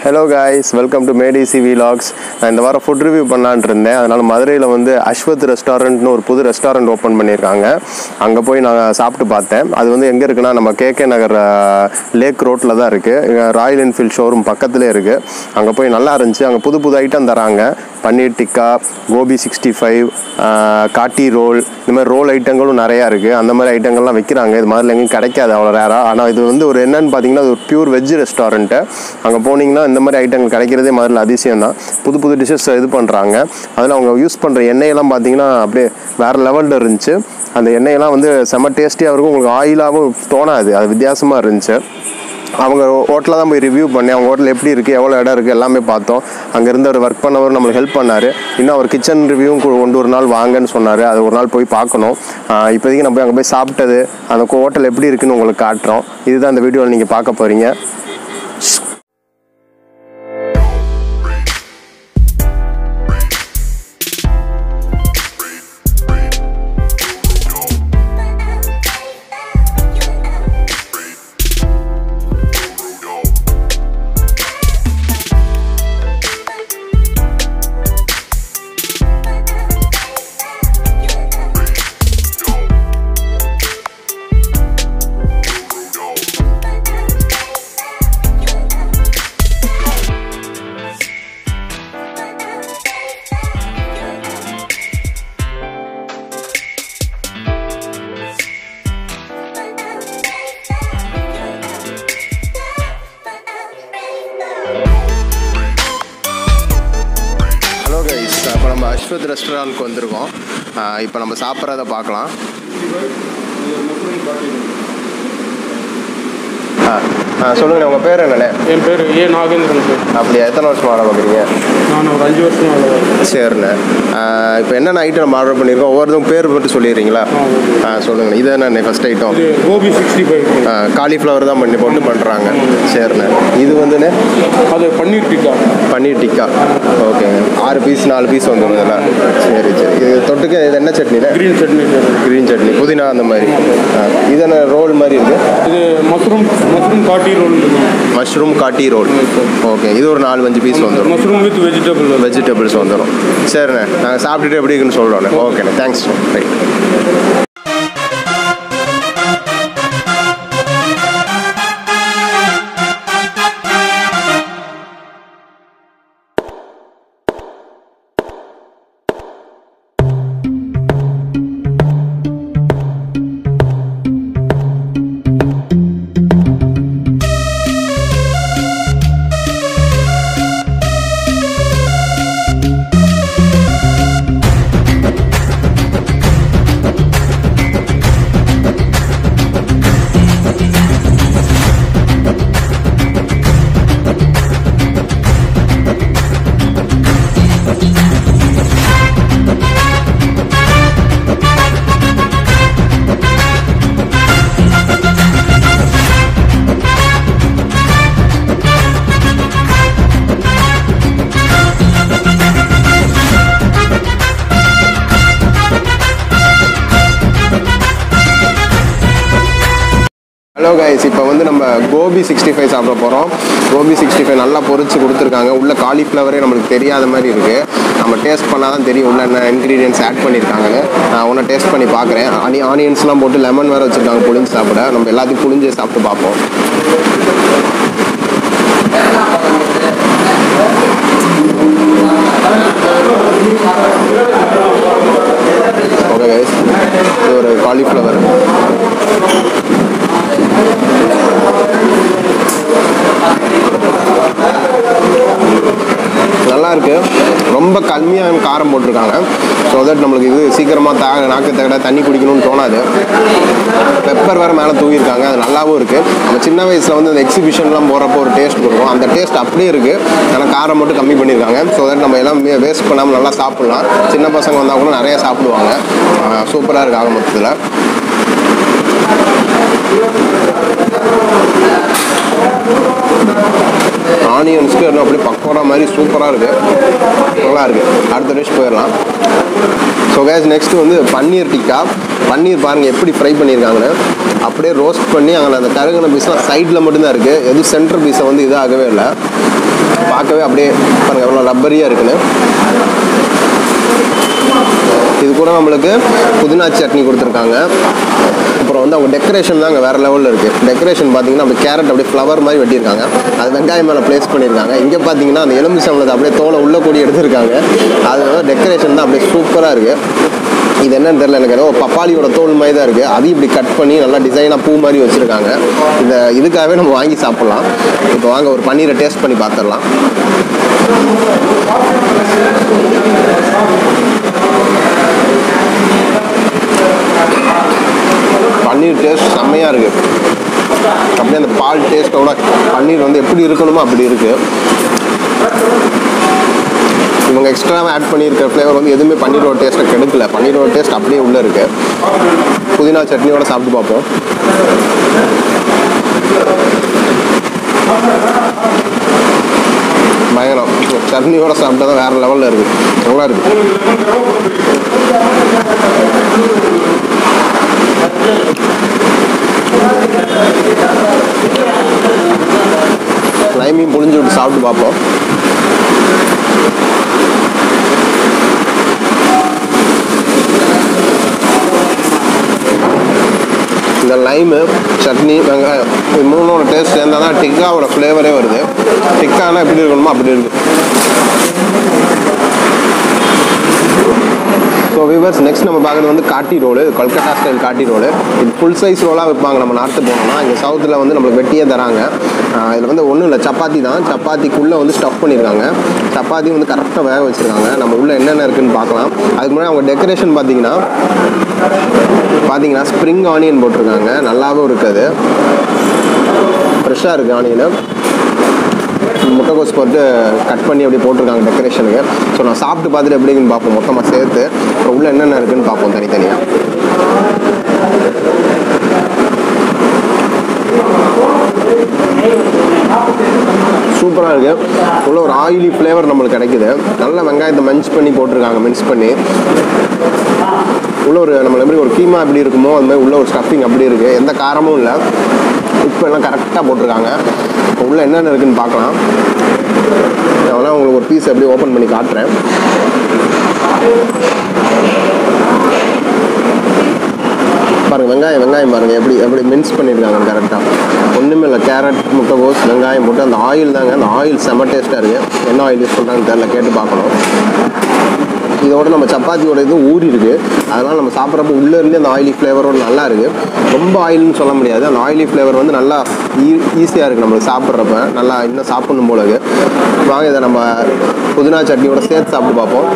Hello guys welcome to மேடிசி vlogs நான் இந்த வாரம் ஃபுட் ரிவ்யூ பண்ணலான்ட்டு இருந்தேன் அதனால் மதுரையில் வந்து அஸ்வத் ரெஸ்டாரண்ட்னு ஒரு புது ரெஸ்டாரண்ட் ஓப்பன் பண்ணியிருக்காங்க அங்கே போய் நான் சாப்பிட்டு பார்த்தேன் அது வந்து எங்கே இருக்குன்னா நம்ம கேகே நகர் லேக் ரோட்டில் தான் இருக்குது ராயல் என்ஃபீல்ட் ஷோரூம் பக்கத்துலேயே இருக்குது அங்கே போய் நல்லா இருந்துச்சு அங்கே புது புது ஐட்டம் தராங்க paneer tikka gobi sixty five kathi roll இந்த மாதிரி ரோல் ஐட்டங்களும் நிறையா இருக்குது அந்த மாதிரி ஐட்டங்கள்லாம் விற்கிறாங்க இது மாதிரில எங்கேயும் கிடைக்காது அவ்வளோ ரேராக ஆனால் இது வந்து ஒரு என்னன்னு பார்த்தீங்கன்னா அது ஒரு பியூர் வெஜ் ரெஸ்டாரண்ட்டு அங்கே போனீங்கன்னா இந்த மாதிரி ஐட்டங்கள் கிடைக்கிறதே மாதிரில அதிசயம் தான் புது புது டிஷ்ஷஸ் இது பண்ணுறாங்க அதில் அவங்க யூஸ் பண்ணுற எண்ணெயெல்லாம் பார்த்தீங்கன்னா அப்படியே வேறு லெவலில் இருந்துச்சு அந்த எண்ணெயெல்லாம் வந்து செம்ம டேஸ்டியாக இருக்கும் உங்களுக்கு ஆயிலாகவும் தோணாது அது வித்தியாசமாக இருந்துச்சு அவங்க ஹோட்டலில் தான் போய் ரிவ்யூ பண்ணி அவங்க ஹோட்டல் எப்படி இருக்குது எவ்வளோ இடம் இருக்குது எல்லாமே பார்த்தோம் அங்கே இருந்து அவர் ஒர்க் பண்ணவர் நம்மளுக்கு ஹெல்ப் பண்ணார் இன்னும் அவர் கிச்சன் ரிவ்யூவும் கொண்டு ஒரு நாள் வாங்கன்னு சொன்னார் அது ஒரு நாள் போய் பார்க்கணும் ஆஹ் இப்போதைக்கு நம்ம அங்கே போய் சாப்பிட்டது அந்த ஹோட்டல் எப்படி இருக்குன்னு உங்களுக்கு காட்டுறோம் இதுதான் இந்த வீடியோவில் நீங்கள் பார்க்க போகிறீங்க ஹலோ கைஸ் இப்போ நம்ம அஸ்வத் ரெஸ்டாரண்ட்க்கு வந்திருக்கோம் இப்போ நம்ம சாப்பிட்றத பார்க்கலாம் ஆ சொல்லுங்கள் உங்கள் பேர் என்னண்ணே என் பேர் ஏ நாகேந்திரன் சார் அப்படியா எத்தனை வருஷம் ஆட பார்க்குறீங்க நான் ஒரு அஞ்சு வருஷம் ஆகுது சரிண்ணே இப்போ என்னென்ன ஐட்டம் நம்ம ஆர்டர் பண்ணியிருக்கோம் ஒவ்வொருத்தவங்க பேர் மட்டும் சொல்லிடுறீங்களா ஆ சொல்லுங்கண்ணே இது என்னண்ணே ஃபஸ்ட் ஐட்டம் இது கோபி சிக்ஸ்டி ஃபைவ் காலிஃப்ளவர் தான் பண்ணி போட்டு பண்ணுறாங்க சரிண்ணே இது வந்துண்ணே அது பன்னீர் டிக்கா பன்னீர் டிக்கா ஓகேங்க ஆறு பீஸ் நாலு பீஸ் வந்துடும் இதெல்லாம் சரி சரி இது தொட்டுக்க இது என்ன சட்னிண்ணே green chutney sir green chutney புதினா அந்த மாதிரி ஆ, இது என்ன ரோல் மாதிரி இருக்குது இது மஷ்ரூம் மஷ்ரூம் காட்டி ரோல் இருக்கு மஷ்ரூம் காட்டி ரோல் ஓகே இது ஒரு நாலு அஞ்சு பீஸ் வந்துடும் மஷ்ரூம் வித் வெஜிடபிள் வெஜிடபிள்ஸ் வந்துடும் சரிண்ணே நாங்கள் சாப்பிட்டுட்டு எப்படி இருக்குன்னு சொல்கிறோண்ணே ஓகேண்ணே தேங்க்ஸ் ரைட் ஹலோ கைஸ் இப்போ வந்து நம்ம கோபி சிக்ஸ்டி ஃபைவ் சாப்பிட போகிறோம் கோபி சிக்ஸ்டி ஃபைவ் நல்லா பொரிச்சு கொடுத்துருக்காங்க உள்ள காலிஃப்ளவரே நம்மளுக்கு தெரியாத மாதிரி இருக்குது நம்ம டேஸ்ட் பண்ணால் தான் தெரியும் உள்ள என்ன இன்க்ரீடியன்ஸ் ஆட் பண்ணியிருக்காங்கன்னு நான் ஒன்று டேஸ்ட் பண்ணி பார்க்குறேன் ஆனி ஆனியன்ஸ்லாம் போட்டு லெமன் வேறு வச்சுருக்காங்க புளிஞ்சு சாப்பிட நம்ம எல்லாத்தையும் புளிஞ்சு சாப்பிட்டு பார்ப்போம் ஓகே கைஸ் இது ஒரு காலிஃப்ளவர் நல்லா இருக்கு ரொம்ப கம்மியாக காரம் போட்டிருக்காங்க ஸோ தட் நம்மளுக்கு இது சீக்கிரமாக தா நாக்கு தகட தண்ணி குடிக்கணும்னு தோணாது பெப்பர் வேறு மேலே தூவியிருக்காங்க அது நல்லாவும் இருக்குது நம்ம சின்ன வயசில் வந்து அந்த எக்ஸிபிஷன்லாம் போகிறப்போ ஒரு டேஸ்ட் கொடுக்கும் அந்த டேஸ்ட் அப்படியே இருக்குது ஆனால் காரம் மட்டும் கம்மி பண்ணியிருக்காங்க ஸோ தட் நம்ம எல்லாம் வேஸ்ட் பண்ணாமல் நல்லா சாப்பிட்லாம் சின்ன பசங்க வந்தால் கூட நிறைய சாப்பிடுவாங்க சூப்பராக இருக்கு ஆக மொத்தத்தில் ஆனியன்ஸ்க்கு இன்னும் அப்படியே பக்கோடா மாதிரி சூப்பராக இருக்குது நல்லா இருக்குது அடுத்த டிஷ் போயிடலாம் ஸோ கேஸ் நெக்ஸ்ட் வந்து பன்னீர் டிக்கா பன்னீர் பாருங்கள் எப்படி ஃப்ரை பண்ணியிருக்காங்கன்னு அப்படியே ரோஸ்ட் பண்ணி அங்கே அந்த கருகின பீஸ்லாம் சைடில் மட்டும்தான் இருக்குது எதுவும் சென்டர் பீஸை வந்து இதாகவே இல்லை பார்க்கவே அப்படியே பாருங்க எவ்வளோ ரப்பரியாக இருக்குன்னு இது கூட நம்மளுக்கு புதினா சட்னி கொடுத்துருக்காங்க அப்புறம் வந்து அவங்க டெக்கரேஷன் தாங்க வேறு லெவலில் இருக்குது டெக்கரேஷன் பார்த்தீங்கன்னா அப்படி கேரட் அப்படியே ஃப்ளவர் மாதிரி வெட்டியிருக்காங்க அது வெங்காயம் மேலே ப்ளேஸ் பண்ணியிருக்காங்க இங்கே பார்த்தீங்கன்னா அந்த எலும்பு சம்பளத்தை அப்படியே தோலை உள்ள கூடி எடுத்திருக்காங்க அது வந்து டெக்கரேஷன் தான் அப்படியே சூப்பராக இருக்குது இது என்னன்னு தெரியல எனக்கு ஏதோ பப்பாளியோட தோல் மாதிரி தான் இருக்குது அதையும் இப்படி கட் பண்ணி நல்லா டிசைனாக பூ மாதிரி வச்சுருக்காங்க இந்த இதுக்காகவே நம்ம வாங்கி சாப்பிட்லாம் இப்போ வாங்க ஒரு பன்னீரை டேஸ்ட் பண்ணி பார்த்துடலாம் பன்னீர் டேஸ்ட் செம்மையாக இருக்குது அப்படியே அந்த பால் டேஸ்ட்டோட பன்னீர் வந்து எப்படி இருக்கணுமோ அப்படி இருக்குது இவங்க எக்ஸ்ட்ராவாக ஆட் பண்ணியிருக்கிற ஃப்ளேவர் வந்து எதுவுமே பன்னீரோட டேஸ்ட்டை கெடுக்கல பன்னீரோட டேஸ்ட் அப்படியே உள்ளே இருக்கு புதினா சட்னியோட சாப்பிட்டு பார்ப்போம் பயங்கரம் சட்னியோட சாப்பிட்டா தான் வேறு லெவலில் இருக்குது நல்லா இருக்கு லைமையும் புளிஞ்சு விட்டு சாப்பிட்டு பார்ப்போம் இந்த லைமு சட்னி வெங்காயம் இது மூணோட டேஸ்ட் சேர்ந்தால் தான் டிக்காவோட ஃப்ளேவரே வருது டிக்கானா எப்படி இருக்கணுமோ அப்படி இருக்கு ஸோ விவர்ஸ் நெக்ஸ்ட் நம்ம பார்க்குறது வந்து kathi roll Kolkata style kathi roll இது ஃபுல் சைஸ் ரோலாக வைப்பாங்க நம்ம நார்த்து போனோம்னா இங்கே சவுத்தில் வந்து நம்மளுக்கு வெட்டியே தராங்க ஆஹ் இதில் வந்து ஒன்றும் இல்லை சப்பாத்தி தான் சப்பாத்திக்குள்ளே வந்து ஸ்டஃப் பண்ணியிருக்காங்க சப்பாத்தி வந்து கரெக்டாக வேக வச்சுருக்காங்க நம்ம உள்ளே என்னென்ன இருக்குன்னு பார்க்கலாம் அதுக்கு முன்னாடி அவங்க டெக்கரேஷன் பார்த்தீங்கன்னா பார்த்தீங்கன்னா ஸ்ப்ரிங் ஆனியன் போட்டிருக்காங்க நல்லாவும் இருக்குது ஃப்ரெஷ்ஷாக இருக்குது ஆனியனு முட்டைக்கோஸ் போட்டு கட் பண்ணி அப்படி போட்டிருக்காங்க டெக்கரேஷனுக்கு ஸோ நான் சாப்பிட்டு பார்த்துட்டு எப்படி இருக்குன்னு பார்ப்போம் மொத்தமாக சேர்த்து அப்புறம் உள்ள என்னென்ன இருக்குன்னு பார்ப்போம் தனித்தனியாக சூப்பராக இருக்குது உள்ள ஒரு ஆயிலி ஃப்ளேவர் நம்மளுக்கு கிடைக்குது நல்ல வெங்காயத்தை மஞ்ச் பண்ணி போட்டிருக்காங்க மின்ஸ் பண்ணி உள்ள ஒரு நம்ம எப்படி ஒரு கீமா எப்படி இருக்குமோ அது மாதிரி உள்ள ஒரு ஸ்டஃபிங் அப்படி இருக்குது எந்த காரமும் இல்லை உப்பு எல்லாம் கரெக்டாக போட்டிருக்காங்க இப்போ உள்ள என்னென்ன இருக்குன்னு பார்க்கலாம் நான் வேணா உங்களுக்கு ஒரு பீஸ் எப்படி ஓப்பன் பண்ணி காட்டுறேன் பாருங்க வெங்காயம் வெங்காயம் பாருங்க எப்படி எப்படி மின்ஸ் பண்ணியிருக்காங்க கரெக்டாக ஒன்றுமே இல்லை கேரட் முட்டைகோஸ் வெங்காயம் போட்டு அந்த ஆயில் தாங்க அந்த ஆயில் செம டேஸ்ட்டாக இருக்குது என்ன ஆயில் யூஸ் பண்ணுறாங்கன்னு தெரியல கேட்டு பார்க்கணும் இதோட நம்ம சப்பாத்தியோட இது ஊறி இருக்கு அதனால நம்ம சாப்பிட்றப்ப உள்ள இருந்து அந்த ஆயிலி ஃப்ளேவரோட நல்லா இருக்கு ரொம்ப ஆயில்னு சொல்ல முடியாது அந்த ஆயிலி ஃப்ளேவர் வந்து நல்லா ஈஸியாக இருக்கு நம்மளுக்கு சாப்பிட்றப்ப நல்லா இன்னும் சாப்பிடணும் போல இருக்கு வாங்க இதை நம்ம புதினா சட்னியோட சேர்த்து சாப்பிட்டு பார்ப்போம்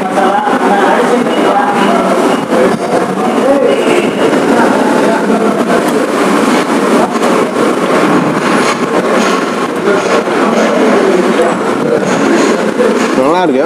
நல்லா இருக்கு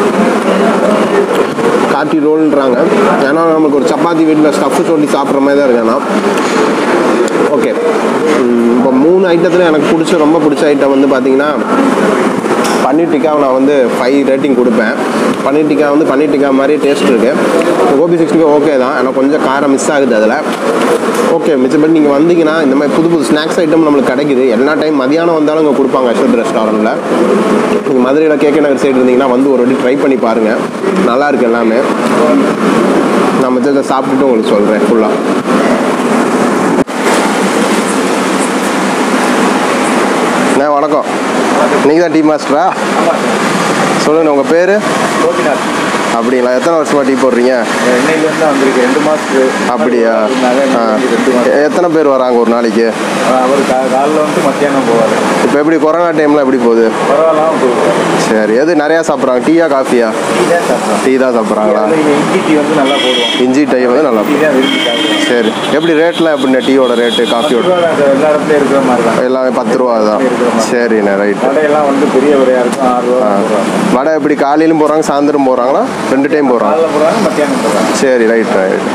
காட்டி ரோல்ன்றாங்க ஏன்னா நமக்கு ஒரு சப்பாத்தி வீட்டில் ஸ்டஃப்பு சொல்லி சாப்பிட்ற மாதிரி தான் இருக்கு ஆனால் ஓகே இப்போ மூணு ஐட்டத்தில் எனக்கு பிடிச்ச ரொம்ப பிடிச்ச ஐட்டம் வந்து பார்த்தீங்கன்னா பன்னீர் டிக்காவை நான் வந்து ஃபைவ் ரேட்டிங் கொடுப்பேன் பன்னீர் டிக்கா வந்து பன்னீர் டிக்கா மாதிரி டேஸ்ட் இருக்குது கோபி சிக்ஸ்டி ஓகே தான் ஆனால் கொஞ்சம் காரம் மிஸ் ஆகுது அதில் ஓகே மிச்சப்படி நீங்கள் வந்தீங்கன்னா இந்த மாதிரி புது புது ஸ்நாக்ஸ் ஐட்டம் நம்மளுக்கு கிடைக்குது எல்லா டைம் மதியானம் வந்தாலும் இங்கே கொடுப்பாங்க அஸ்வத் ரெஸ்டாரண்ட்டில் நீங்கள் மதுரையில் கேகே நகர் சைடு இருந்தீங்கன்னா வந்து ஒரு வாட்டி ட்ரை பண்ணி பாருங்கள் நல்லா இருக்கு எல்லாமே நான் மிச்சத்தை சாப்பிட்டுட்டு உங்களுக்கு சொல்கிறேன் ஃபுல்லாக அண்ணா வணக்கம் நீங்கள் தான் டீ மாஸ்டரா சொல்லுங்கள் உங்கள் பேர் கோபிநாத் அப்படிங்களா எத்தனை வருஷமா டீ போடுறீங்க இன்னையிலேருந்து தான் வந்திருக்கு ரெண்டு மாதத்துக்கு அப்படியா ஆ. ரெண்டு மாதம் எ- எத்தனை பேர் வராங்க ஒரு நாளைக்கு அவர் கா காலைல வந்து மத்தியானம் போவார் இப்போ எப்படி கொரோனா டைம்ல எப்படி போகுது பரவாயில்லாம போவார் சரி எது நிறையா சாப்பிட்றாங்க டீயா காஃபியா டீ தான் சாப்பிட்றோம் டீ தான் சாப்பிட்றாங்களா இஞ்சி டீ வந்து நல்லா போடுவோம் இஞ்சி டை வந்து நல்லா டீ தான் விரும்பி சாப்பிடுவோம் சரி எப்படி ரேட்லாம் எப்படிண்ணே டீயோட ரேட்டு காஃபியோட பத்து ரூபா தான் சார் எல்லா இடத்துலையும் இருக்கிற மாதிரி தான் எல்லாமே பத்து ரூபா தான் சரிண்ணே ரைட்டு கடையெல்லாம் வந்து பெரிய விலையாக இருக்கும் ஆறு ரூபா போடுறாங்க வடை எப்படி காலையிலும் போகிறாங்க சாயந்தரம் போகிறாங்களா ரெண்டு டைம் போகிறாங்க காலைல போடுறாங்க மத்தியானம் போடுறாங்க சரி ரைட் ரைட்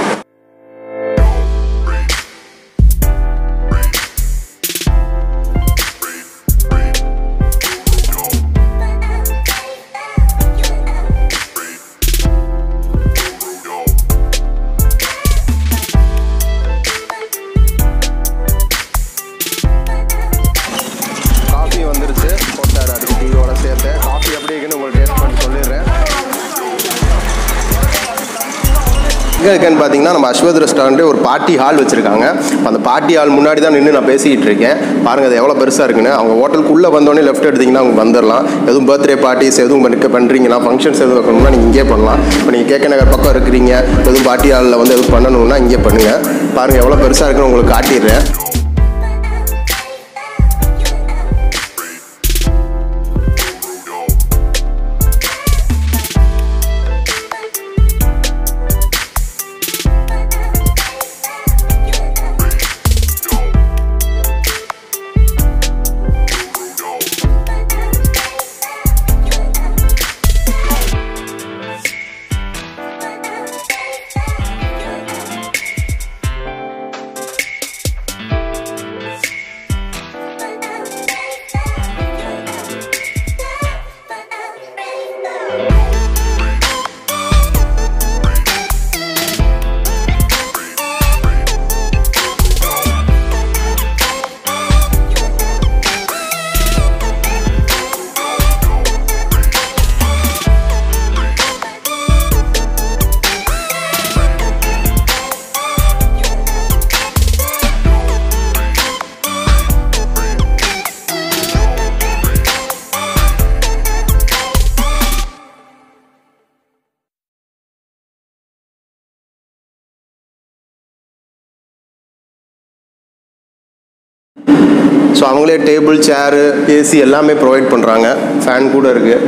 காஃபி வந்துருச்சு போட்டார் அடுத்து டீயோட எங்கே இருக்குன்னு பார்த்தீங்கன்னா நம்ம அஸ்வத் ரெஸ்டாரண்ட் ஒரு பார்ட்டி ஹால் வச்சுருக்காங்க அந்த பார்ட்டி ஹால் முன்னாடி தான் நின்று நான் பேசிக்கிட்டு இருக்கேன் பாருங்கள் அது எவ்வளோ பெருசாக இருக்குன்னு அவங்க ஹோட்டலுக்குள்ளே வந்தோடனே லெஃப்ட் எடுத்தீங்கன்னா அவங்க வந்துடலாம் எதுவும் பர்த்டே பார்ட்டிஸ் எதுவும் பண்ணி பண்ணுறீங்கன்னா ஃபங்க்ஷன்ஸ் எதுவும் வைக்கணும்னா நீங்கள் இங்கே பண்ணலாம் இப்போ நீங்கள் கேகே நகர் பக்கம் இருக்கிறீங்க எதுவும் பார்ட்டி ஹாலில் வந்து எதுவும் பண்ணணும்னா இங்கே பண்ணுங்கள் பாருங்கள் எவ்வளோ பெருசாக இருக்குன்னு உங்களுக்கு காட்டிடுறேன் ஸோ அவங்களே டேபிள் சேரு ஏசி எல்லாமே ப்ரொவைட் பண்ணுறாங்க ஃபேன் கூட இருக்குது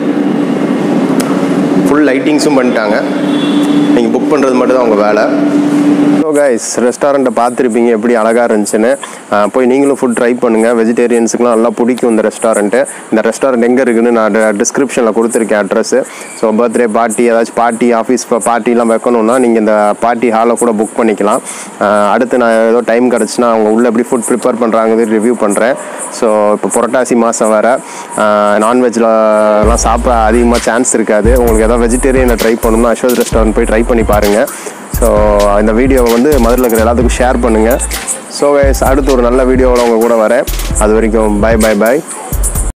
ஃபுல் லைட்டிங்ஸும் பண்ணிட்டாங்க நீங்கள் புக் பண்ணுறது மட்டும் தான் உங்கள் வேலை ஸோ கைஸ் ரெஸ்டாரண்ட்டை பார்த்துருப்பீங்க எப்படி அழகாக இருந்துச்சுன்னு அஹ் போய் நீங்களும் ஃபுட் ட்ரை பண்ணுங்கள் வெஜிடேரியன்ஸுக்குலாம் நல்லா பிடிக்கும் இந்த ரெஸ்டாரண்ட்டு இந்த ரெஸ்டாரண்ட் எங்கே இருக்குன்னு நான் டிஸ்கிரிப்ஷனில் கொடுத்துருக்கேன் அட்ரஸ் ஸோ பர்த்டே பார்ட்டி ஏதாச்சும் பார்ட்டி ஆஃபீஸ் பார்ட்டிலாம் வைக்கணும்னா நீங்கள் இந்த பார்ட்டி ஹாலை கூட புக் பண்ணிக்கலாம் அஹ் அடுத்து நான் ஏதோ டைம் கிடச்சுன்னா அவங்க உள்ளே எப்படி ஃபுட் ப்ரிப்பேர் பண்ணுறாங்க ரிவ்யூ பண்ணுறேன் ஸோ இப்போ புரட்டாசி மாதம் வேறு நான்வெஜ்லலாம் சாப்பிட அதிகமாக சான்ஸ் இருக்காது உங்களுக்கு ஏதாவது வெஜிடேரியனை ட்ரை பண்ணணும்னா அஸ்வத் ரெஸ்டாரண்ட் போய் ட்ரை பண்ணி பாருங்கள் ஸோ இந்த வீடியோவை வந்து மதுரையில் இருக்கிற எல்லாத்துக்கும் ஷேர் பண்ணுங்கள் ஸோ அடுத்து ஒரு நல்ல வீடியோவில் உங்கள் கூட வரேன் அது வரைக்கும் பை பை பை